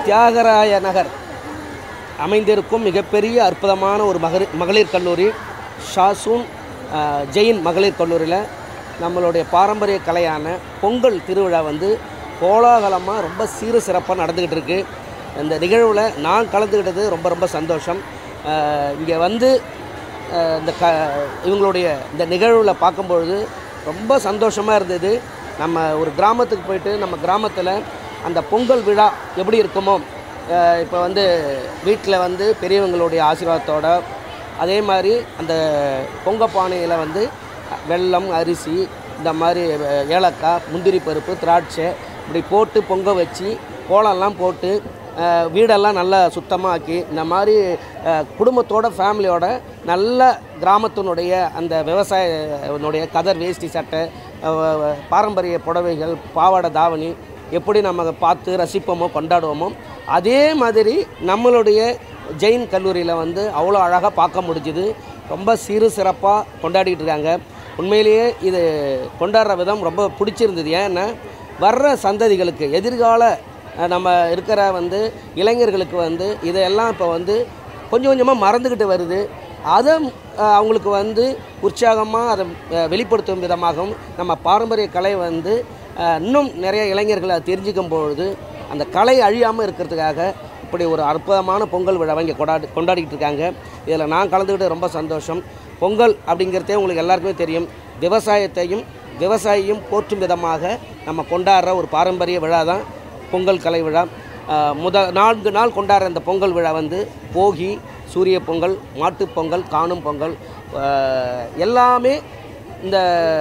தியாகராய நகர் அமைந்திருக்கும் மிகப்பெரிய அற்புதமான ஒரு மகளிர் மகளிர் கல்லூரி ஷாசூன் அஹ், ஜெயின் மகளிர் கல்லூரியில் நம்மளுடைய பாரம்பரிய கலையான பொங்கல் திருவிழா வந்து கோலாகலமாக ரொம்ப சீர சிறப்பாக நடந்துக்கிட்டு இருக்கு இந்த நிகழ்வில் நான் கலந்துக்கிட்டது ரொம்ப ரொம்ப சந்தோஷம் இங்கே வந்து அஹ், இந்த க இவங்களுடைய இந்த நிகழ்வில் பார்க்கும்பொழுது ரொம்ப சந்தோஷமாக இருந்தது நம்ம ஒரு கிராமத்துக்கு போயிட்டு நம்ம கிராமத்தில் அந்த பொங்கல் விழா எப்படி இருக்குமோ இப்போ வந்து வீட்டில் வந்து பெரியவங்களுடைய ஆசீர்வாதத்தோட அதே மாதிரி அந்த பொங்க பானையில் வந்து வெல்லம் அரிசி இந்த மாதிரி அஹ், ஏலக்காய் முந்திரி பருப்பு திராட்சை இப்படி போட்டு பொங்க வச்சு கோலம்லாம் போட்டு அஹ், வீடெல்லாம் நல்லா சுத்தமாக ஆக்கி இந்த மாதிரி அஹ், குடும்பத்தோட ஃபேமிலியோட நல்ல கிராமத்தினுடைய அந்த விவசாயனுடைய கதர் வேஷ்டி சட்டை அஹ், பாரம்பரிய புடவைகள் பாவாடை தாவணி எப்படி நம்ம பார்த்து ரசிப்போமோ கொண்டாடுவோமோ அதே மாதிரி நம்மளுடைய ஜெயின் கல்லூரியில் வந்து அவ்வளோ அழகாக பார்க்க முடிஞ்சுது ரொம்ப சீரு சிறப்பாக கொண்டாடிட்டு இருக்காங்க உண்மையிலேயே இது கொண்டாடுற விதம் ரொம்ப பிடிச்சிருந்தது ஏன்னா வர்ற சந்ததிகளுக்கு எதிர்கால அஹ், நம்ம இருக்கிற வந்து இளைஞர்களுக்கு வந்து இதையெல்லாம் இப்போ வந்து கொஞ்சம் கொஞ்சமாக மறந்துக்கிட்டு வருது அதை அஹ், அவங்களுக்கு வந்து உற்சாகமாக அதை அஹ், வெளிப்படுத்தும் விதமாகவும் நம்ம பாரம்பரிய கலை வந்து அஹ், இன்னும் நிறைய இளைஞர்கள் அதை தெரிஞ்சுக்கும் பொழுது அந்த கலை அழியாமல் இருக்கிறதுக்காக இப்படி ஒரு அற்புதமான பொங்கல் விழாவை இங்கே கொண்டாடி கொண்டாடிக்கிட்டு இருக்காங்க இதில் நான் கலந்துக்கிட்டு ரொம்ப சந்தோஷம் பொங்கல் அப்படிங்கிறதே உங்களுக்கு எல்லாருக்குமே தெரியும் விவசாயத்தையும் விவசாயியும் போற்றும் விதமாக நம்ம கொண்டாடுற ஒரு பாரம்பரிய விழா தான் பொங்கல் கலை விழா அஹ், முத நான்கு நாள் கொண்டாடுற இந்த பொங்கல் விழா வந்து போகி சூரிய பொங்கல் மாட்டுப் பொங்கல் காணும் பொங்கல் அஹ், எல்லாமே இந்த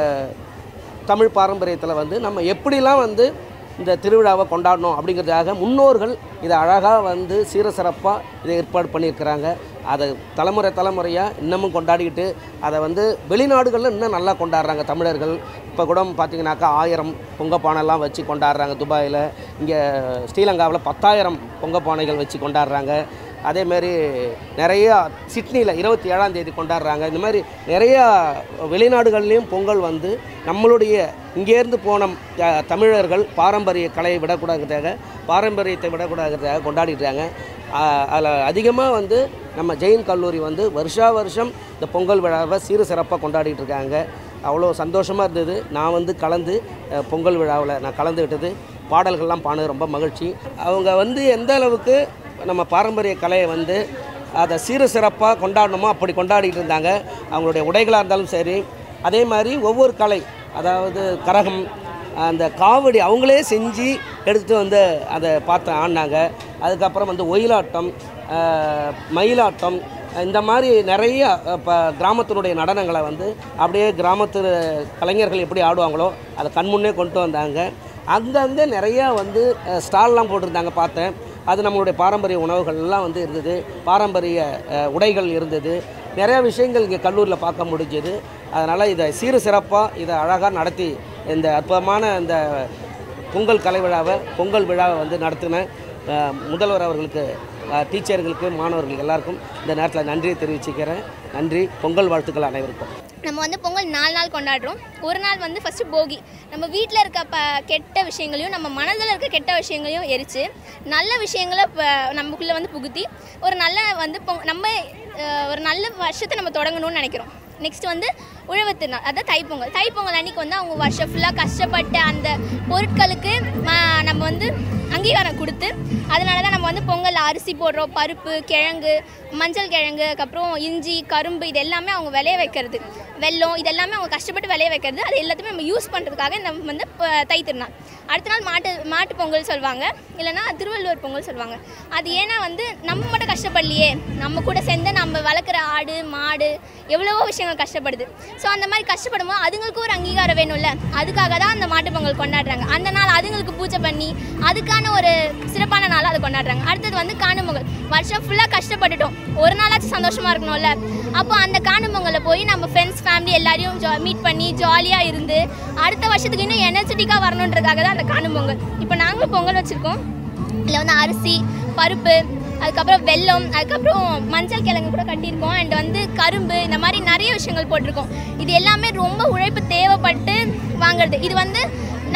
தமிழ் பாரம்பரியத்தில் வந்து நம்ம எப்படிலாம் வந்து இந்த திருவிழாவை கொண்டாடணும் அப்படிங்கிறதுக்காக முன்னோர்கள் இதை அழகாக வந்து சீர சிறப்பாக இதை ஏற்பாடு பண்ணியிருக்கிறாங்க அதை தலைமுறை தலைமுறையாக இன்னமும் கொண்டாடிக்கிட்டு அதை வந்து வெளிநாடுகளில் இன்னும் நல்லா கொண்டாடுறாங்க தமிழர்கள் இப்போ கூட பார்த்தீங்கன்னாக்கா ஆயிரம் பொங்கப்பானைலாம் வச்சு கொண்டாடுறாங்க துபாயில் இங்கே ஸ்ரீலங்காவில் பத்தாயிரம் பொங்கப்பானைகள் வச்சு கொண்டாடுறாங்க அதேமாரி நிறையா சிட்னியில் இருபத்தி ஏழாம் தேதி கொண்டாடுறாங்க இந்த மாதிரி நிறையா வெளிநாடுகள்லேயும் பொங்கல் வந்து நம்மளுடைய இங்கேருந்து போன அஹ், தமிழர்கள் பாரம்பரிய கலையை விடக்கூடாதுக்காக பாரம்பரியத்தை விடக்கூடாதுக்காக கொண்டாடிட்டுருக்காங்க அதில் அதிகமாக வந்து நம்ம ஜெயின் கல்லூரி வந்து வருஷா வருஷம் இந்த பொங்கல் விழாவை சீரு சிறப்பாக கொண்டாடிட்டு இருக்காங்க அவ்வளோ சந்தோஷமாக இருந்தது நான் வந்து கலந்து அஹ், பொங்கல் விழாவில் நான் கலந்துக்கிட்டது பாடல்கள்லாம் பாடுறது ரொம்ப மகிழ்ச்சி அவங்க வந்து எந்த அளவுக்கு நம்ம பாரம்பரிய கலையை வந்து அதை சீர சிறப்பாக கொண்டாடணுமோ அப்படி கொண்டாடிட்டு இருந்தாங்க அவங்களுடைய உடைகளாக இருந்தாலும் சரி அதே மாதிரி ஒவ்வொரு கலை அதாவது கரகம் அந்த காவடி அவங்களே செஞ்சு எடுத்துகிட்டு வந்து அதை பார்த்து ஆடினாங்க அதுக்கப்புறம் வந்து ஒயிலாட்டம் ஆஹ், மயிலாட்டம் இந்த மாதிரி நிறைய இப்போ கிராமத்தினுடைய நடனங்களை வந்து அப்படியே கிராமத்து கலைஞர்கள் எப்படி ஆடுவாங்களோ அதை கண்முன்னே கொண்டு வந்தாங்க அங்கங்கே நிறையா வந்து அஹ், ஸ்டால்லாம் போட்டிருந்தாங்க பார்த்தேன் அது நம்மளுடைய பாரம்பரிய உணவுகள் எல்லாம் வந்து இருந்தது பாரம்பரிய அஹ், உடைகள் இருந்தது நிறையா விஷயங்கள் இங்கே கல்லூரியில் பார்க்க முடிஞ்சது அதனால் இதை சீரு சிறப்பாக இதை அழகாக நடத்தி இந்த அற்புதமான இந்த பொங்கல் கலை விழாவை பொங்கல் விழாவை வந்து நடத்தின அஹ், முதல்வர் அவர்களுக்கு அஹ், டீச்சர்களுக்கு மாணவர்களுக்கு எல்லாருக்கும் இந்த நேரத்தில் நன்றியை தெரிவிச்சுக்கிறேன் நன்றி பொங்கல் வாழ்த்துக்கள் அனைவருக்கும் நம்ம வந்து பொங்கல் நாலு நாள் கொண்டாடுறோம் ஒரு நாள் வந்து ஃபஸ்ட்டு போகி நம்ம வீட்டில் இருக்க ப கெட்ட விஷயங்களையும் நம்ம மனதில் இருக்க கெட்ட விஷயங்களையும் எரித்து நல்ல விஷயங்களை இப்போ நமக்குள்ளே வந்து புகுத்தி ஒரு நல்ல வந்து பொங் நம்ம அஹ், ஒரு நல்ல வருஷத்தை நம்ம தொடங்கணும்னு நினைக்கிறோம் நெக்ஸ்ட் வந்து உழவு திருநாள் அதான் தைப்பொங்கல் தைப்பொங்கல் அன்னைக்கு வந்து அவங்க வருஷம் ஃபுல்லாக கஷ்டப்பட்டு அந்த பொருட்களுக்கு ம- நம்ம வந்து அங்கீகாரம் கொடுத்து அதனால தான் நம்ம வந்து பொங்கல் அரிசி போடுறோம் பருப்பு கிழங்கு மஞ்சள் கிழங்கு அதுக்கப்புறம் இஞ்சி கரும்பு இது எல்லாமே அவங்க விளைய வைக்கிறது வெல்லம் இது எல்லாமே அவங்க கஷ்டப்பட்டு விளைய வைக்கிறது அது எல்லாத்தையுமே நம்ம யூஸ் பண்ணுறதுக்காக இந்த வந்து ப- தை திருநாள் அடுத்த நாள் மாட்டு மாட்டு பொங்கல் சொல்லுவாங்க இல்லைன்னா திருவள்ளுவர் பொங்கல் சொல்லுவாங்க அது ஏன்னா வந்து நம்ம மட்டும் கஷ்டப்படலையே நம்ம கூட சேர்ந்து நம்ம வளர்க்குற ஆடு மாடு எவ்வளவோ விஷயங்கள் கஷ்டப்படுது ஸோ அந்த மாதிரி கஷ்டப்படும் போது அதுங்களுக்கு ஒரு அங்கீகாரம் வேணும்ல அதுக்காக தான் அந்த மாட்டு பொங்கல் கொண்டாடுறாங்க அந்த நாள் அதுங்களுக்கு பூஜை பண்ணி அதுக்கான ஒரு சிறப்பான நாளாக அதை கொண்டாடுறாங்க அடுத்தது வந்து காணும் பொங்கல் வருஷம் ஃபுல்லாக கஷ்டப்பட்டுட்டோம் ஒரு நாளாச்சும் சந்தோஷமாக இருக்கணும்ல அப்போ அந்த காணும் பொங்கலில் போய் நம்ம ஃப்ரெண்ட்ஸ் ஃபேமிலி எல்லாரையும் ஜா மீட் பண்ணி ஜாலியாக இருந்து அடுத்த வருஷத்துக்கு இன்னும் எனர்ஜெட்டிக்காக வரணுன்றதுக்காக தான் அந்த காணும் பொங்கல் இப்போ நாங்களும் பொங்கல் வச்சுருக்கோம் இதில் வந்து அரிசி பருப்பு அதுக்கப்புறம் வெல்லம் அதுக்கப்புறம் மஞ்சள் கிழங்கு கூட கட்டியிருக்கோம் அண்ட் வந்து கரும்பு இந்த மாதிரி நிறைய விஷயங்கள் போட்டிருக்கோம் இது எல்லாமே ரொம்ப உழைப்பு தேவைப்பட்டு வாங்குறது இது வந்து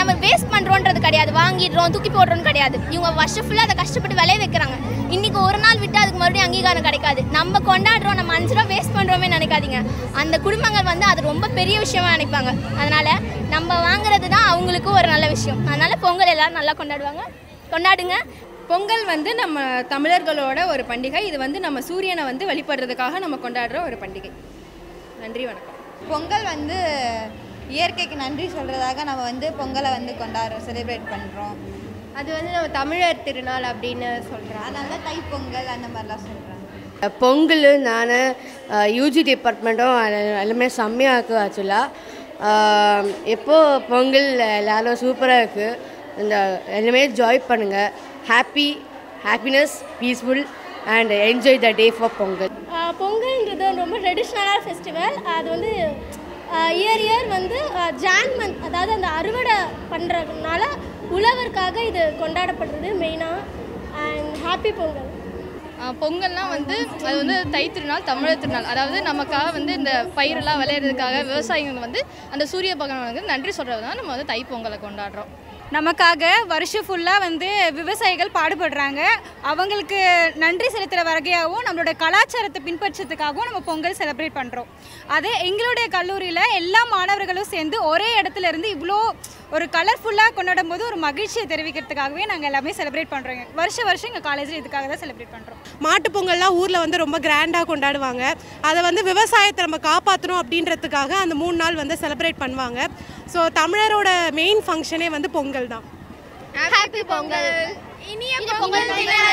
நம்ம வேஸ்ட் பண்ணுறோன்றது கிடையாது வாங்கிடுறோம் தூக்கி போடுறோம்னு கிடையாது இவங்க வருஷம் ஃபுல்லாக அதை கஷ்டப்பட்டு விளைய வைக்கிறாங்க இன்னைக்கு ஒரு நாள் விட்டு அதுக்கு மறுபடியும் அங்கீகாரம் கிடைக்காது நம்ம கொண்டாடுறோம் நம்ம அஞ்சு ரூபா வேஸ்ட் பண்ணுறோமே நினைக்காதீங்க அந்த குடும்பங்கள் வந்து அது ரொம்ப பெரிய விஷயமா நினைப்பாங்க அதனால நம்ம வாங்குறது தான் அவங்களுக்கும் ஒரு நல்ல விஷயம் அதனால பொங்கல் எல்லாரும் நல்லா கொண்டாடுவாங்க கொண்டாடுங்க பொங்கல் வந்து நம்ம தமிழர்களோட ஒரு பண்டிகை இது வந்து நம்ம சூரியனை வந்து வழிபடுறதுக்காக நம்ம கொண்டாடுற ஒரு பண்டிகை நன்றி வணக்கம் பொங்கல் வந்து இயற்கைக்கு நன்றி சொல்கிறதாக நம்ம வந்து பொங்கலை வந்து கொண்டாடுறோம் செலிப்ரேட் பண்ணுறோம் அது வந்து நம்ம தமிழர் திருநாள் அப்படின்னு சொல்கிறோம் அதனால தான் தைப்பொங்கல் அந்த மாதிரிலாம் சொல்கிறாங்க பொங்கல் நான் யூஜி டிபார்ட்மெண்ட்டும் எல்லாமே செம்மையாக இருக்குது ஆக்சுவலாக எப்போது பொங்கல் எல்லாரும் சூப்பராக இருக்குது இந்த எல்லாமே ஜாய் பண்ணுங்கள் happy happiness peaceful and enjoy the day for Pongal பொங்கல்ன்றது ரொம்ப ட்ரெடிஷ்னலான ஃபெஸ்டிவல் அது வந்து இயர் இயர் வந்து ஜான் மந்த் அதாவது அந்த அறுவடை பண்ணுறதுனால உழவருக்காக இது கொண்டாடப்படுறது மெயினாக அண்ட் ஹாப்பி பொங்கல் பொங்கல்னால் வந்து அது வந்து தை திருநாள் தமிழர் திருநாள் அதாவது நமக்காக வந்து இந்த பயிரெல்லாம் விளையிறதுக்காக விவசாயிகள் வந்து அந்த சூரிய பகவானுக்கு நன்றி சொல்கிறது தான் நம்ம வந்து தை பொங்கலை கொண்டாடுறோம் நமக்காக வருஷம் ஃபுல்லாக வந்து விவசாயிகள் பாடுபடுறாங்க அவங்களுக்கு நன்றி செலுத்துகிற வகையாகவும் நம்மளோட கலாச்சாரத்தை பின்பற்றத்துக்காகவும் நம்ம பொங்கல் செலிப்ரேட் பண்ணுறோம் அது எங்களுடைய கல்லூரியில் எல்லா மாணவர்களும் சேர்ந்து ஒரே இடத்துல இருந்து இவ்வளோ ஒரு கலர்ஃபுல்லாக கொண்டாடும் போது ஒரு மகிழ்ச்சியை தெரிவிக்கிறதுக்காகவே நாங்கள் எல்லாமே செலிப்ரேட் பண்ணுறோங்க வருஷம் வருஷம் எங்கள் காலேஜில் இதுக்காக தான் செலிப்ரேட் பண்ணுறோம் மாட்டுப் பொங்கல்லாம் ஊரில் வந்து ரொம்ப கிராண்டாக கொண்டாடுவாங்க அதை வந்து விவசாயத்தை நம்ம காப்பாற்றணும் அப்படின்றதுக்காக அந்த மூணு நாள் வந்து செலிப்ரேட் பண்ணுவாங்க ஸோ தமிழரோட மெயின் ஃபங்க்ஷனே வந்து பொங்கல் தான் ஹாப்பி பொங்கல் இனிய பொங்கல்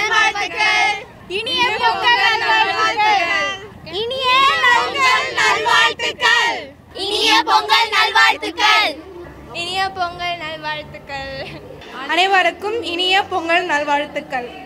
இனிய பொங்கல் இனிய பொங்கல் நல்வாழ்த்துக்கள் இனிய பொங்கல் நல்வாழ்த்துக்கள் இனிய பொங்கல் நல்வாழ்த்துக்கள் அனைவருக்கும் இனிய பொங்கல் நல்வாழ்த்துக்கள்